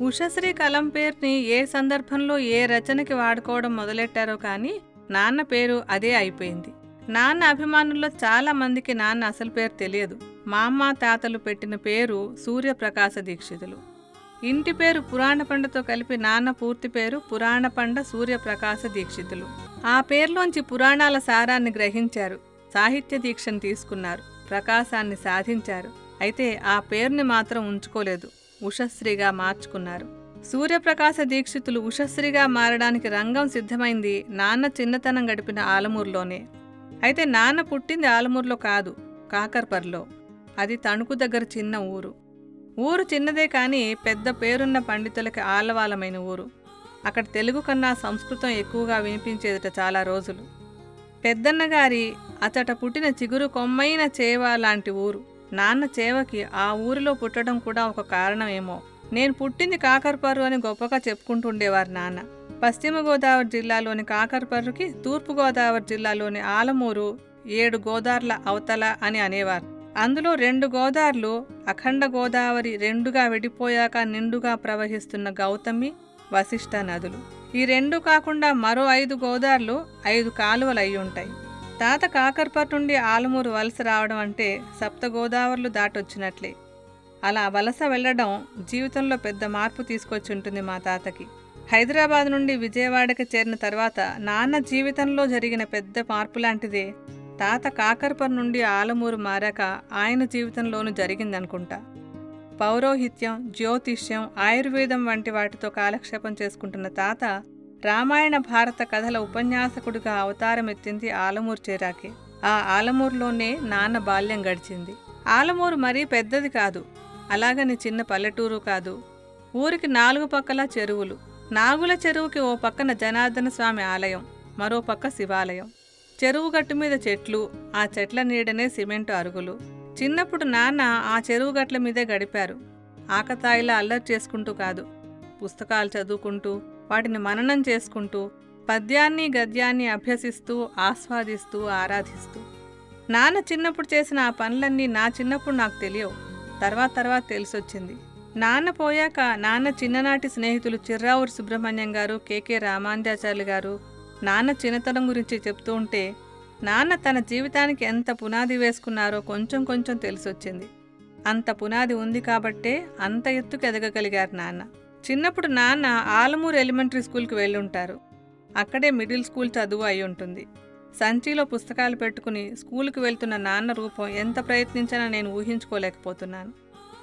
ఉషశ్రీ కలం పేరుని ఏ సందర్భంలో ఏ రచనకి వాడుకోవడం మొదలెట్టారో కానీ నాన్న పేరు అదే అయిపోయింది నాన్న అభిమానుల్లో చాలా మందికి నాన్న అసలు పేరు తెలియదు మా అమ్మ తాతలు పెట్టిన పేరు సూర్యప్రకాశ దీక్షితులు ఇంటి పేరు పురాణ పండతో కలిపి నాన్న పూర్తి పేరు పురాణ పండ సూర్యప్రకాశ దీక్షితులు ఆ పేర్లోంచి పురాణాల సారాన్ని గ్రహించారు సాహిత్య దీక్షను తీసుకున్నారు ప్రకాశాన్ని సాధించారు అయితే ఆ పేరుని మాత్రం ఉంచుకోలేదు ఉషశ్రీగా మార్చుకున్నారు సూర్యప్రకాశ దీక్షితులు ఉషశ్రీగా మారడానికి రంగం సిద్ధమైంది నాన్న చిన్నతనం గడిపిన ఆలమూరులోనే అయితే నాన్న పుట్టింది ఆలమూరులో కాదు కాకర్పర్లో అది తణుకు దగ్గర చిన్న ఊరు ఊరు చిన్నదే కానీ పెద్ద పేరున్న పండితులకి ఆలవాలమైన ఊరు అక్కడ తెలుగు కన్నా సంస్కృతం ఎక్కువగా వినిపించేదట చాలా రోజులు పెద్దన్న గారి అతట పుట్టిన చిగురు కొమ్మైన చేవ లాంటి ఊరు నాన్న చేవకి ఆ ఊరిలో పుట్టడం కూడా ఒక కారణమేమో నేను పుట్టింది కాకరపర్రు అని గొప్పగా చెప్పుకుంటుండేవారు నాన్న పశ్చిమ గోదావరి జిల్లాలోని కాకరపర్రుకి తూర్పు గోదావరి జిల్లాలోని ఆలమూరు ఏడు గోదార్ల అవతల అని అనేవారు అందులో రెండు గోదార్లు అఖండ గోదావరి రెండుగా విడిపోయాక నిండుగా ప్రవహిస్తున్న గౌతమి వశిష్ఠ నదులు ఈ రెండు కాకుండా మరో ఐదు గోదార్లు ఐదు కాలువలు అయి ఉంటాయి తాత కాకర్పట్ నుండి ఆలమూరు వలస రావడం అంటే సప్త గోదావరులు దాటొచ్చినట్లే అలా వలస వెళ్ళడం జీవితంలో పెద్ద మార్పు తీసుకొచ్చి ఉంటుంది మా తాతకి హైదరాబాద్ నుండి విజయవాడకి చేరిన తర్వాత నాన్న జీవితంలో జరిగిన పెద్ద మార్పు లాంటిదే తాత కాకర్పర్ నుండి ఆలమూరు మారాక ఆయన జీవితంలోనూ జరిగిందనుకుంటా పౌరోహిత్యం జ్యోతిష్యం ఆయుర్వేదం వంటి వాటితో కాలక్షేపం చేసుకుంటున్న తాత రామాయణ భారత కథల ఉపన్యాసకుడిగా అవతారం ఎత్తింది ఆలమూరు చేరాకే ఆ ఆలమూరులోనే నాన్న బాల్యం గడిచింది ఆలమూరు మరీ పెద్దది కాదు అలాగని చిన్న పల్లెటూరు కాదు ఊరికి నాలుగు పక్కల చెరువులు నాగుల చెరువుకి ఓ పక్కన జనార్దన స్వామి ఆలయం మరో పక్క శివాలయం చెరువు గట్టు మీద చెట్లు ఆ చెట్ల నీడనే సిమెంటు అరుగులు చిన్నప్పుడు నాన్న ఆ చెరువు గట్ల మీదే గడిపారు ఆకతాయిలా అల్లరి చేసుకుంటూ కాదు పుస్తకాలు చదువుకుంటూ వాటిని మననం చేసుకుంటూ పద్యాన్ని గద్యాన్ని అభ్యసిస్తూ ఆస్వాదిస్తూ ఆరాధిస్తూ నాన్న చిన్నప్పుడు చేసిన ఆ పనులన్నీ నా చిన్నప్పుడు నాకు తెలియవు తర్వాత తర్వాత తెలిసొచ్చింది నాన్న పోయాక నాన్న చిన్ననాటి స్నేహితులు చిర్రావూరు సుబ్రహ్మణ్యం గారు కేకే రామాంజాచార్యులు గారు నాన్న చిన్నతనం గురించి చెప్తూ ఉంటే నాన్న తన జీవితానికి ఎంత పునాది వేసుకున్నారో కొంచెం కొంచెం తెలిసొచ్చింది అంత పునాది ఉంది కాబట్టే అంత ఎత్తుకు ఎదగగలిగారు నాన్న చిన్నప్పుడు నాన్న ఆలమూరు ఎలిమెంటరీ స్కూల్కి వెళ్ళుంటారు అక్కడే మిడిల్ స్కూల్ చదువు అయి ఉంటుంది సంచిలో పుస్తకాలు పెట్టుకుని స్కూల్కి వెళ్తున్న నాన్న రూపం ఎంత ప్రయత్నించినా నేను ఊహించుకోలేకపోతున్నాను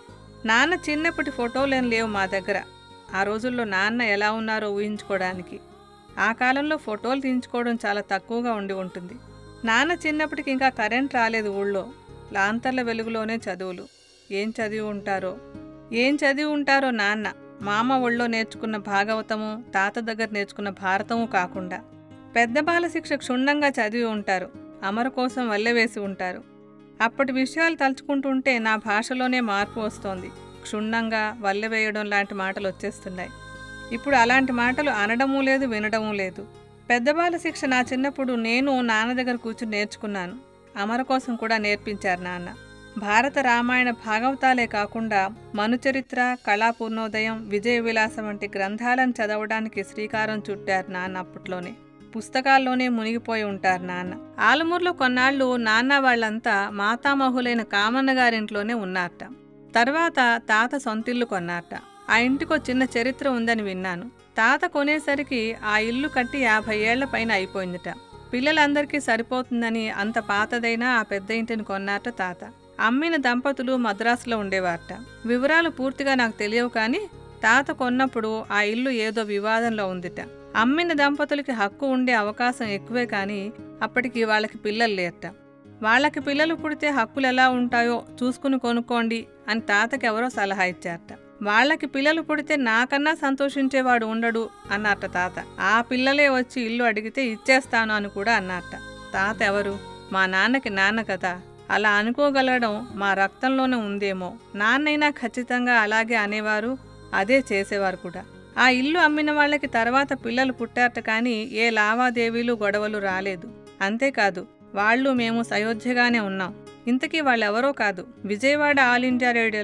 నాన్న చిన్నప్పటి ఫోటోలేం లేవు మా దగ్గర ఆ రోజుల్లో నాన్న ఎలా ఉన్నారో ఊహించుకోవడానికి ఆ కాలంలో ఫోటోలు తీయించుకోవడం చాలా తక్కువగా ఉండి ఉంటుంది నాన్న చిన్నప్పటికి ఇంకా కరెంట్ రాలేదు ఊళ్ళో లాంతర్ల వెలుగులోనే చదువులు ఏం చదివి ఉంటారో ఏం చదివి ఉంటారో నాన్న మామ ఒళ్ళో నేర్చుకున్న భాగవతము తాత దగ్గర నేర్చుకున్న భారతము కాకుండా పెద్ద బాల శిక్ష క్షుణ్ణంగా చదివి ఉంటారు అమర కోసం వల్లెవేసి ఉంటారు అప్పటి విషయాలు తలుచుకుంటుంటే నా భాషలోనే మార్పు వస్తోంది క్షుణ్ణంగా వల్లెవేయడం లాంటి మాటలు వచ్చేస్తున్నాయి ఇప్పుడు అలాంటి మాటలు అనడమూ లేదు వినడమూ లేదు పెద్ద బాల శిక్ష నా చిన్నప్పుడు నేను నాన్న దగ్గర కూర్చుని నేర్చుకున్నాను అమర కోసం కూడా నేర్పించారు నాన్న భారత రామాయణ భాగవతాలే కాకుండా మనుచరిత్ర కళాపూర్ణోదయం విజయ విలాసం వంటి గ్రంథాలను చదవడానికి శ్రీకారం చుట్టారు నాన్న అప్పట్లోనే పుస్తకాల్లోనే మునిగిపోయి ఉంటారు నాన్న ఆలమూరులో కొన్నాళ్ళు నాన్న వాళ్ళంతా మాతామహులైన కామన్న గారింట్లోనే ఉన్నారట తర్వాత తాత సొంతిల్లు కొన్నారట ఆ ఇంటికో చిన్న చరిత్ర ఉందని విన్నాను తాత కొనేసరికి ఆ ఇల్లు కట్టి యాభై ఏళ్ల పైన అయిపోయిందట పిల్లలందరికీ సరిపోతుందని అంత పాతదైనా ఆ పెద్ద ఇంటిని కొన్నారట తాత అమ్మిన దంపతులు మద్రాసులో ఉండేవారట వివరాలు పూర్తిగా నాకు తెలియవు కానీ తాత కొన్నప్పుడు ఆ ఇల్లు ఏదో వివాదంలో ఉందిట అమ్మిన దంపతులకి హక్కు ఉండే అవకాశం ఎక్కువే కానీ అప్పటికి వాళ్ళకి పిల్లలు లేరట వాళ్ళకి పిల్లలు పుడితే హక్కులు ఎలా ఉంటాయో చూసుకుని కొనుక్కోండి అని తాతకి ఎవరో సలహా ఇచ్చారట వాళ్ళకి పిల్లలు పుడితే నాకన్నా సంతోషించేవాడు ఉండడు అన్నట్ట తాత ఆ పిల్లలే వచ్చి ఇల్లు అడిగితే ఇచ్చేస్తాను అని కూడా అన్నట్ట తాత ఎవరు మా నాన్నకి నాన్న కదా అలా అనుకోగలగడం మా రక్తంలోనే ఉందేమో నాన్నైనా ఖచ్చితంగా అలాగే అనేవారు అదే చేసేవారు కూడా ఆ ఇల్లు అమ్మిన వాళ్ళకి తర్వాత పిల్లలు పుట్టారట కానీ ఏ లావాదేవీలు గొడవలు రాలేదు అంతేకాదు వాళ్ళు మేము సయోధ్యగానే ఉన్నాం ఇంతకీ వాళ్ళెవరో కాదు విజయవాడ ఆల్ ఇండియా రేడియోలో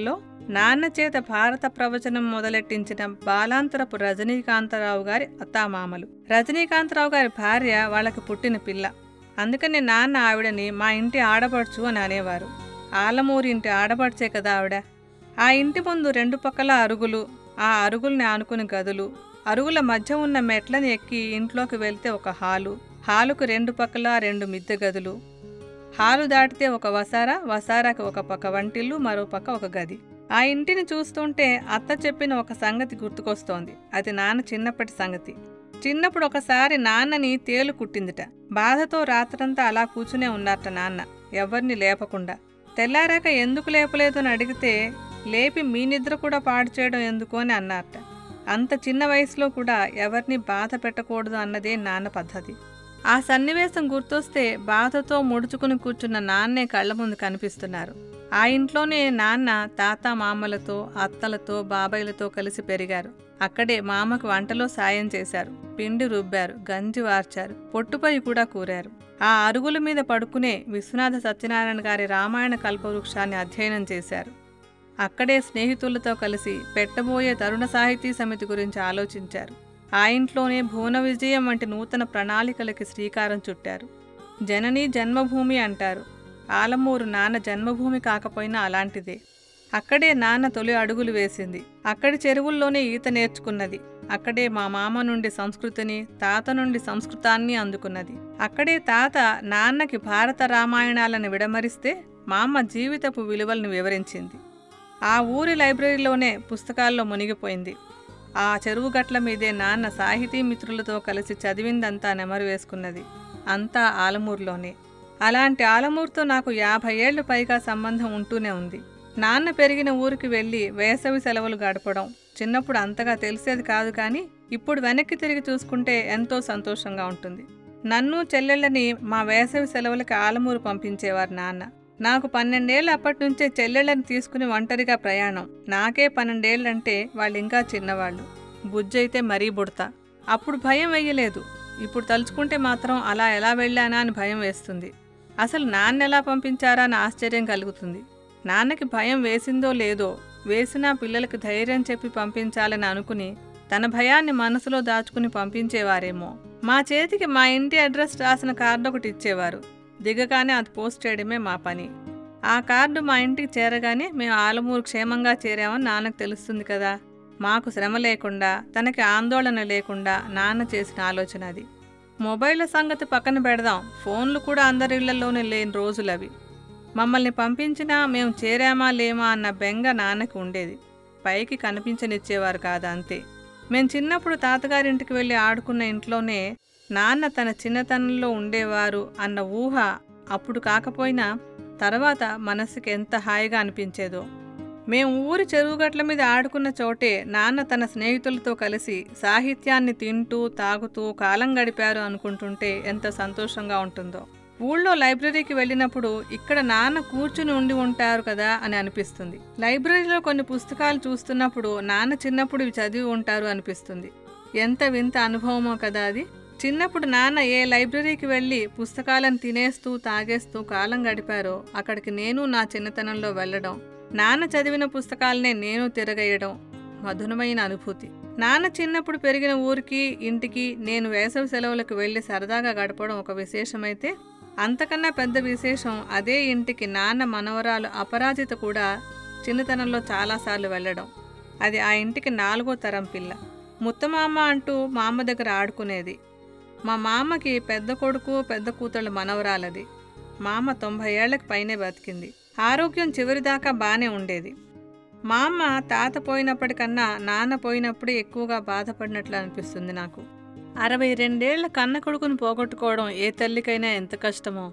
నాన్న చేత భారత ప్రవచనం మొదలెట్టించిన బాలాంతరపు రజనీకాంతరావు గారి అత్తామామలు రజనీకాంతరావు గారి భార్య వాళ్ళకి పుట్టిన పిల్ల అందుకని నాన్న ఆవిడని మా ఇంటి ఆడపడుచు అని అనేవారు ఆలమూరి ఇంటి ఆడపడిచే కదా ఆవిడ ఆ ఇంటి ముందు రెండు పక్కల అరుగులు ఆ అరుగుల్ని ఆనుకుని గదులు అరుగుల మధ్య ఉన్న మెట్లని ఎక్కి ఇంట్లోకి వెళ్తే ఒక హాలు హాలుకు రెండు పక్కల రెండు మిద్దె గదులు హాలు దాటితే ఒక వసారా వసారాకి ఒక పక్క వంటిల్లు మరో పక్క ఒక గది ఆ ఇంటిని చూస్తుంటే అత్త చెప్పిన ఒక సంగతి గుర్తుకొస్తోంది అది నాన్న చిన్నప్పటి సంగతి చిన్నప్పుడు ఒకసారి నాన్నని తేలు కుట్టిందిట బాధతో రాత్రంతా అలా కూర్చునే ఉన్నారట నాన్న ఎవరిని లేపకుండా తెల్లారాక ఎందుకు లేపలేదు అని అడిగితే లేపి మీ నిద్ర కూడా పాడు చేయడం ఎందుకు అని అన్నారట అంత చిన్న వయసులో కూడా ఎవరిని బాధ పెట్టకూడదు అన్నదే నాన్న పద్ధతి ఆ సన్నివేశం గుర్తొస్తే బాధతో ముడుచుకుని కూర్చున్న నాన్నే కళ్ళ ముందు కనిపిస్తున్నారు ఆ ఇంట్లోనే నాన్న తాత మామలతో అత్తలతో బాబాయిలతో కలిసి పెరిగారు అక్కడే మామకు వంటలో సాయం చేశారు పిండి రుబ్బారు గంజి వార్చారు పొట్టుపై కూడా కూరారు ఆ అరుగుల మీద పడుకునే విశ్వనాథ సత్యనారాయణ గారి రామాయణ కల్పవృక్షాన్ని అధ్యయనం చేశారు అక్కడే స్నేహితులతో కలిసి పెట్టబోయే తరుణ సాహితీ సమితి గురించి ఆలోచించారు ఆ ఇంట్లోనే భువన విజయం వంటి నూతన ప్రణాళికలకి శ్రీకారం చుట్టారు జనని జన్మభూమి అంటారు ఆలమూరు నాన్న జన్మభూమి కాకపోయినా అలాంటిదే అక్కడే నాన్న తొలి అడుగులు వేసింది అక్కడి చెరువుల్లోనే ఈత నేర్చుకున్నది అక్కడే మా మామ నుండి సంస్కృతిని తాత నుండి సంస్కృతాన్ని అందుకున్నది అక్కడే తాత నాన్నకి భారత రామాయణాలను విడమరిస్తే మా అమ్మ జీవితపు విలువలను వివరించింది ఆ ఊరి లైబ్రరీలోనే పుస్తకాల్లో మునిగిపోయింది ఆ చెరువు గట్ల మీదే నాన్న సాహితీ మిత్రులతో కలిసి చదివిందంతా నెమరు వేసుకున్నది అంతా ఆలమూరులోనే అలాంటి ఆలమూరుతో నాకు యాభై ఏళ్లు పైగా సంబంధం ఉంటూనే ఉంది నాన్న పెరిగిన ఊరికి వెళ్ళి వేసవి సెలవులు గడపడం చిన్నప్పుడు అంతగా తెలిసేది కాదు కానీ ఇప్పుడు వెనక్కి తిరిగి చూసుకుంటే ఎంతో సంతోషంగా ఉంటుంది నన్ను చెల్లెళ్ళని మా వేసవి సెలవులకి ఆలమూరు పంపించేవారు నాన్న నాకు పన్నెండేళ్ళు అప్పటి నుంచే చెల్లెళ్ళని తీసుకుని ఒంటరిగా ప్రయాణం నాకే పన్నెండేళ్ళంటే వాళ్ళు ఇంకా చిన్నవాళ్ళు బుజ్జైతే మరీ బుడతా అప్పుడు భయం వేయలేదు ఇప్పుడు తలుచుకుంటే మాత్రం అలా ఎలా వెళ్ళానా అని భయం వేస్తుంది అసలు నాన్న ఎలా పంపించారా అని ఆశ్చర్యం కలుగుతుంది నాన్నకి భయం వేసిందో లేదో వేసినా పిల్లలకి ధైర్యం చెప్పి పంపించాలని అనుకుని తన భయాన్ని మనసులో దాచుకుని పంపించేవారేమో మా చేతికి మా ఇంటి అడ్రస్ రాసిన కార్డు ఒకటి ఇచ్చేవారు దిగగానే అది పోస్ట్ చేయడమే మా పని ఆ కార్డు మా ఇంటికి చేరగానే మేము ఆలమూరు క్షేమంగా చేరామని నాన్నకు తెలుస్తుంది కదా మాకు శ్రమ లేకుండా తనకి ఆందోళన లేకుండా నాన్న చేసిన ఆలోచన అది మొబైల్ సంగతి పక్కన పెడదాం ఫోన్లు కూడా అందరి ఇళ్లలోనే లేని రోజులవి మమ్మల్ని పంపించినా మేము చేరామా లేమా అన్న బెంగ నాన్నకి ఉండేది పైకి కనిపించనిచ్చేవారు కాదు అంతే మేము చిన్నప్పుడు తాతగారింటికి వెళ్ళి ఆడుకున్న ఇంట్లోనే నాన్న తన చిన్నతనంలో ఉండేవారు అన్న ఊహ అప్పుడు కాకపోయినా తర్వాత మనసుకి ఎంత హాయిగా అనిపించేదో మేము ఊరి చెరువుగట్ల మీద ఆడుకున్న చోటే నాన్న తన స్నేహితులతో కలిసి సాహిత్యాన్ని తింటూ తాగుతూ కాలం గడిపారు అనుకుంటుంటే ఎంత సంతోషంగా ఉంటుందో ఊళ్ళో లైబ్రరీకి వెళ్ళినప్పుడు ఇక్కడ నాన్న కూర్చుని ఉండి ఉంటారు కదా అని అనిపిస్తుంది లైబ్రరీలో కొన్ని పుస్తకాలు చూస్తున్నప్పుడు నాన్న చిన్నప్పుడు ఇవి చదివి ఉంటారు అనిపిస్తుంది ఎంత వింత అనుభవమో కదా అది చిన్నప్పుడు నాన్న ఏ లైబ్రరీకి వెళ్ళి పుస్తకాలను తినేస్తూ తాగేస్తూ కాలం గడిపారో అక్కడికి నేను నా చిన్నతనంలో వెళ్ళడం నాన్న చదివిన పుస్తకాలనే నేను తిరగేయడం మధురమైన అనుభూతి నాన్న చిన్నప్పుడు పెరిగిన ఊరికి ఇంటికి నేను వేసవి సెలవులకు వెళ్ళి సరదాగా గడపడం ఒక విశేషమైతే అంతకన్నా పెద్ద విశేషం అదే ఇంటికి నాన్న మనవరాలు అపరాజిత కూడా చిన్నతనంలో చాలాసార్లు వెళ్ళడం అది ఆ ఇంటికి నాలుగో తరం పిల్ల ముత్తమామ అంటూ మామ దగ్గర ఆడుకునేది మా మామకి పెద్ద కొడుకు పెద్ద కూతుళ్ళ మనవరాలది మామ తొంభై ఏళ్లకు పైనే బతికింది ఆరోగ్యం చివరిదాకా బాగానే ఉండేది మా అమ్మ తాత పోయినప్పటికన్నా నాన్న పోయినప్పుడు ఎక్కువగా బాధపడినట్లు అనిపిస్తుంది నాకు అరవై రెండేళ్ల కన్న కొడుకుని పోగొట్టుకోవడం ఏ తల్లికైనా ఎంత కష్టమో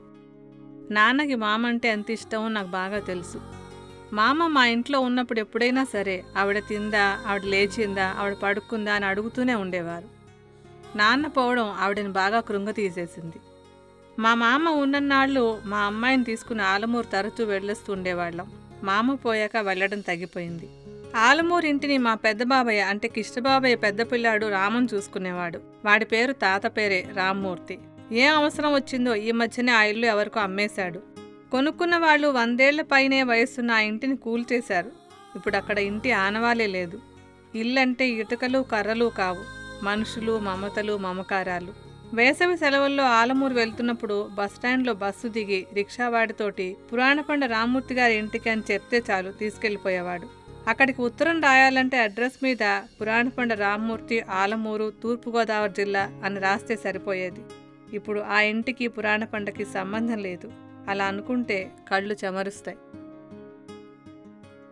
నాన్నకి మామ అంటే ఎంత ఇష్టమో నాకు బాగా తెలుసు మామ మా ఇంట్లో ఉన్నప్పుడు ఎప్పుడైనా సరే ఆవిడ తిందా ఆవిడ లేచిందా ఆవిడ పడుకుందా అని అడుగుతూనే ఉండేవారు నాన్న పోవడం ఆవిడని బాగా కృంగ తీసేసింది మా మామ ఉన్నన్నాళ్ళు మా అమ్మాయిని తీసుకుని ఆలమూరు తరచూ వెళ్ళొస్తూ ఉండేవాళ్ళం మామ పోయాక వెళ్ళడం తగ్గిపోయింది ఆలమూరు ఇంటిని మా పెద్ద బాబాయ్ అంటే కిష్టబాబాయ్ పెద్ద పిల్లాడు రామన్ చూసుకునేవాడు వాడి పేరు తాత పేరే రామ్మూర్తి ఏం అవసరం వచ్చిందో ఈ మధ్యనే ఆ ఇల్లు ఎవరికో అమ్మేశాడు కొనుక్కున్న వాళ్ళు వందేళ్ల పైనే వయస్సున్న ఆ ఇంటిని కూల్చేశారు ఇప్పుడు అక్కడ ఇంటి ఆనవాలే లేదు ఇల్లంటే ఇటుకలు కర్రలు కావు మనుషులు మమతలు మమకారాలు వేసవి సెలవుల్లో ఆలమూరు వెళ్తున్నప్పుడు బస్టాండ్లో బస్సు దిగి రిక్షావాడితోటి పురాణపండ రామూర్తి గారి ఇంటికి అని చెప్తే చాలు తీసుకెళ్లిపోయేవాడు అక్కడికి ఉత్తరం రాయాలంటే అడ్రస్ మీద పురాణపండ రామ్మూర్తి ఆలమూరు తూర్పుగోదావరి జిల్లా అని రాస్తే సరిపోయేది ఇప్పుడు ఆ ఇంటికి పురాణ పండకి సంబంధం లేదు అలా అనుకుంటే కళ్ళు చెమరుస్తాయి